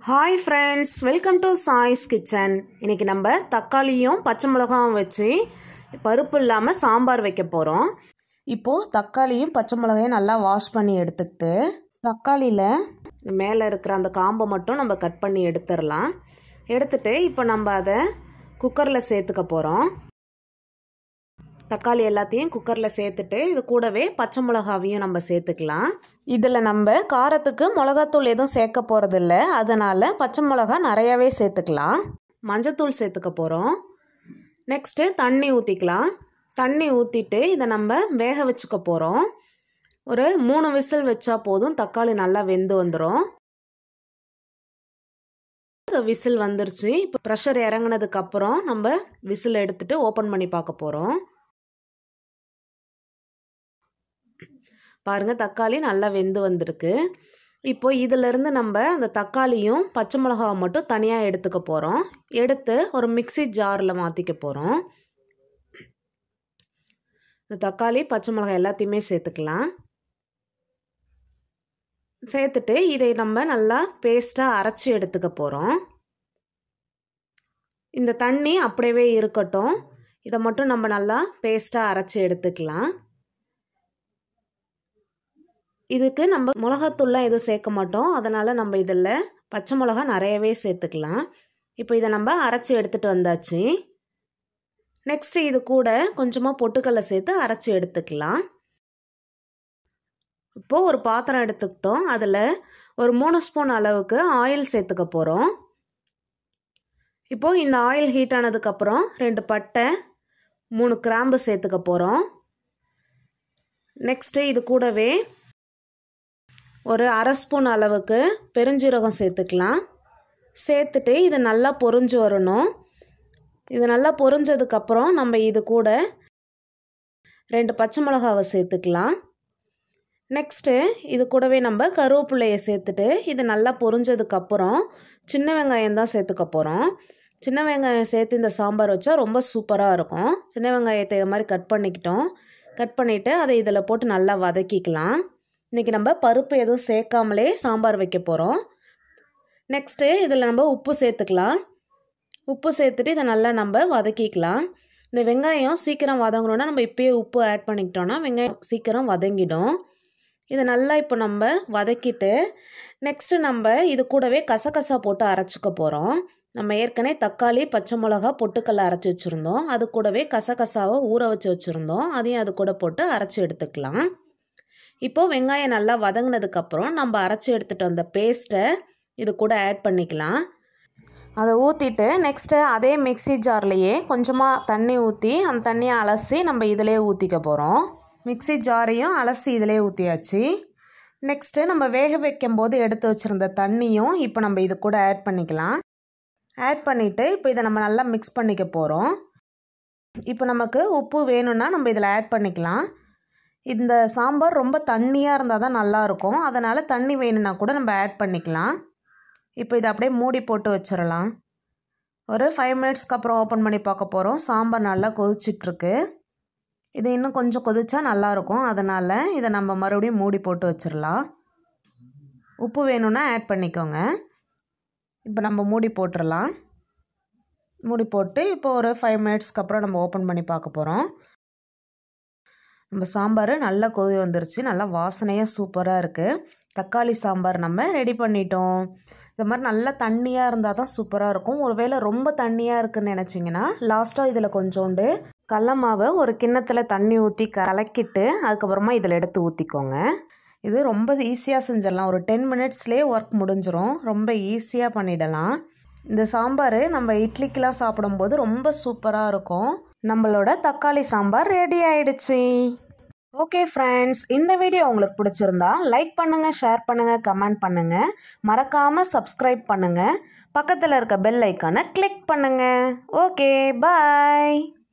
hi friends welcome to Choice Kitchen இன்னைக்கு நம்ம தக்காளியும் பச்சை மிளகாவும் வச்சு பருப்பு இல்லாமல் சாம்பார் வைக்க போகிறோம் இப்போது தக்காளியும் பச்சை மிளகாயும் நல்லா வாஷ் பண்ணி எடுத்துக்கிட்டு தக்காளியில் மேலே இருக்கிற அந்த காம்பை மட்டும் நம்ம கட் பண்ணி எடுத்துடலாம் எடுத்துட்டு இப்போ நம்ம அதை குக்கரில் சேர்த்துக்க போகிறோம் தக்காளி எல்லாத்தையும் குக்கரில் சேர்த்துட்டு இது கூடவே பச்சை மிளகாவையும் நம்ம சேர்த்துக்கலாம் இதில் நம்ம காரத்துக்கு மிளகாத்தூள் எதுவும் சேர்க்க போகிறதில்ல அதனால் பச்சை மிளகா நிறையாவே சேர்த்துக்கலாம் மஞ்சத்தூள் சேர்த்துக்க போகிறோம் நெக்ஸ்ட்டு தண்ணி ஊற்றிக்கலாம் தண்ணி ஊற்றிட்டு இதை நம்ம வேக வச்சுக்க போகிறோம் ஒரு மூணு விசில் வச்சா போதும் தக்காளி நல்லா வெந்து வந்துடும் விசில் வந்துருச்சு இப்போ ப்ரெஷர் இறங்கினதுக்கு அப்புறம் நம்ம விசில் எடுத்துட்டு ஓப்பன் பண்ணி பார்க்க போகிறோம் பாருங்கள் தக்காளி நல்லா வெந்து வந்திருக்கு இப்போ இதிலிருந்து நம்ம அந்த தக்காளியும் பச்சை மிளகாவை மட்டும் தனியாக எடுத்துக்க போகிறோம் எடுத்து ஒரு மிக்சி ஜாரில் மாற்றிக்க போகிறோம் இந்த தக்காளி பச்சை மிளகாய் எல்லாத்தையுமே சேர்த்துக்கலாம் சேர்த்துட்டு இதை நம்ம நல்லா பேஸ்ட்டாக அரைச்சி எடுத்துக்க போகிறோம் இந்த தண்ணி அப்படியே இருக்கட்டும் இதை மட்டும் நம்ம நல்லா பேஸ்ட்டாக அரைச்சி எடுத்துக்கலாம் இதுக்கு நம்ம மிளகாத்தூள்லாம் எதுவும் சேர்க்க மாட்டோம் அதனால் நம்ம இதில் பச்சை மிளகா நிறையவே சேர்த்துக்கலாம் இப்போ இதை நம்ம அரைச்சி எடுத்துகிட்டு வந்தாச்சு நெக்ஸ்ட்டு இது கூட கொஞ்சமாக பொட்டுக்கடலை சேர்த்து அரைச்சி எடுத்துக்கலாம் இப்போது ஒரு பாத்திரம் எடுத்துக்கிட்டோம் அதில் ஒரு மூணு ஸ்பூன் அளவுக்கு ஆயில் சேர்த்துக்க போகிறோம் இப்போது இந்த ஆயில் ஹீட் ஆனதுக்கப்புறம் ரெண்டு பட்டை மூணு கிராம்பு சேர்த்துக்க போகிறோம் நெக்ஸ்ட்டு இது கூடவே ஒரு அரை ஸ்பூன் அளவுக்கு பெருஞ்சீரகம் சேர்த்துக்கலாம் சேர்த்துட்டு இது நல்லா பொறிஞ்சு வரணும் இது நல்லா பொறிஞ்சதுக்கப்புறம் நம்ம இது கூட ரெண்டு பச்சை மிளகாவை சேர்த்துக்கலாம் நெக்ஸ்ட்டு இது கூடவே நம்ம கருவேப்பிலையை சேர்த்துட்டு இது நல்லா பொறிஞ்சதுக்கப்புறம் சின்ன வெங்காயம் தான் சேர்த்துக்க போகிறோம் சின்ன வெங்காயம் சேர்த்து இந்த சாம்பார் வச்சா ரொம்ப சூப்பராக இருக்கும் சின்ன வெங்காயத்தை இது மாதிரி கட் பண்ணிக்கிட்டோம் கட் பண்ணிவிட்டு அதை இதில் போட்டு நல்லா வதக்கிக்கலாம் இன்றைக்கி நம்ம பருப்பு எதுவும் சேர்க்காமலே சாம்பார் வைக்க போகிறோம் நெக்ஸ்ட்டு இதில் நம்ம உப்பு சேர்த்துக்கலாம் உப்பு சேர்த்துட்டு இதை நல்லா நம்ம வதக்கிக்கலாம் இந்த வெங்காயம் சீக்கிரம் வதங்கணுன்னா நம்ம இப்போயே உப்பு ஆட் பண்ணிக்கிட்டோன்னா வெங்காயம் சீக்கிரம் வதங்கிடும் இதை நல்லா இப்போ நம்ம வதக்கிட்டு நெக்ஸ்ட்டு நம்ம இது கூடவே கசகசா போட்டு அரைச்சிக்க போகிறோம் நம்ம ஏற்கனவே தக்காளி பச்சை மிளகா பொட்டுக்கல்ல அரைச்சி வச்சுருந்தோம் அது கூடவே கசகசாவை ஊற வச்சு வச்சுருந்தோம் அதையும் அது கூட போட்டு அரைச்சி எடுத்துக்கலாம் இப்போது வெங்காயம் நல்லா வதங்கினதுக்கப்புறம் நம்ம அரைச்சி எடுத்துகிட்டு வந்த பேஸ்ட்டை இது கூட ஆட் பண்ணிக்கலாம் அதை ஊற்றிட்டு நெக்ஸ்ட்டு அதே மிக்சி ஜார்லேயே கொஞ்சமாக தண்ணி ஊற்றி அந்த தண்ணியை அலசி நம்ம இதிலே ஊற்றிக்க போகிறோம் மிக்சி ஜாரையும் அலசி இதிலே ஊற்றியாச்சு நெக்ஸ்ட்டு நம்ம வேக வைக்கும் போது எடுத்து வச்சுருந்த தண்ணியும் இப்போ நம்ம இது கூட ஆட் பண்ணிக்கலாம் ஆட் பண்ணிவிட்டு இப்போ இதை நம்ம நல்லா மிக்ஸ் பண்ணிக்க போகிறோம் இப்போ நமக்கு உப்பு வேணும்னா நம்ம இதில் ஆட் பண்ணிக்கலாம் இந்த சாம்பார் ரொம்ப தண்ணியாக இருந்தால் தான் நல்லாயிருக்கும் அதனால் தண்ணி வேணும்னா கூட நம்ம ஆட் பண்ணிக்கலாம் இப்போ இதை அப்படியே மூடி போட்டு வச்சிடலாம் ஒரு ஃபைவ் மினிட்ஸ்க்கு அப்புறம் ஓப்பன் பண்ணி பார்க்க போகிறோம் சாம்பார் நல்லா கொதிச்சிட்ருக்கு இது இன்னும் கொஞ்சம் கொதிச்சா நல்லாயிருக்கும் அதனால் இதை நம்ம மறுபடியும் மூடி போட்டு வச்சிடலாம் உப்பு வேணும்னா ஆட் பண்ணிக்கோங்க இப்போ நம்ம மூடி போட்டுடலாம் மூடி போட்டு இப்போ ஒரு ஃபைவ் மினிட்ஸ்க்கு அப்புறம் நம்ம ஓப்பன் பண்ணி பார்க்க போகிறோம் நம்ம சாம்பார் நல்லா கொதி வந்துருச்சு நல்லா வாசனையாக சூப்பராக இருக்குது தக்காளி சாம்பார் நம்ம ரெடி பண்ணிட்டோம் இந்த மாதிரி நல்லா தண்ணியாக இருந்தால் தான் சூப்பராக இருக்கும் ஒருவேளை ரொம்ப தண்ணியாக இருக்குன்னு நினச்சிங்கன்னா லாஸ்ட்டாக இதில் கொஞ்சோண்டு கடல மாவை ஒரு கிண்ணத்தில் தண்ணி ஊற்றி கலக்கிட்டு அதுக்கப்புறமா இதில் எடுத்து ஊற்றிக்கோங்க இது ரொம்ப ஈஸியாக செஞ்சிடலாம் ஒரு டென் மினிட்ஸ்லேயே ஒர்க் முடிஞ்சிடும் ரொம்ப ஈஸியாக பண்ணிடலாம் இந்த சாம்பார் நம்ம இட்லிக்கெலாம் சாப்பிடும்போது ரொம்ப சூப்பராக இருக்கும் நம்மளோட தக்காளி சாம்பார் ரெடி ஆயிடுச்சு ஓகே ஃப்ரெண்ட்ஸ் இந்த வீடியோ உங்களுக்கு பிடிச்சிருந்தா லைக் பண்ணுங்கள் ஷேர் பண்ணுங்கள் கமெண்ட் பண்ணுங்கள் மறக்காமல் சப்ஸ்கிரைப் பண்ணுங்கள் பக்கத்தில் இருக்க பெல் ஐக்கானை கிளிக் பண்ணுங்கள் ஓகே பாய்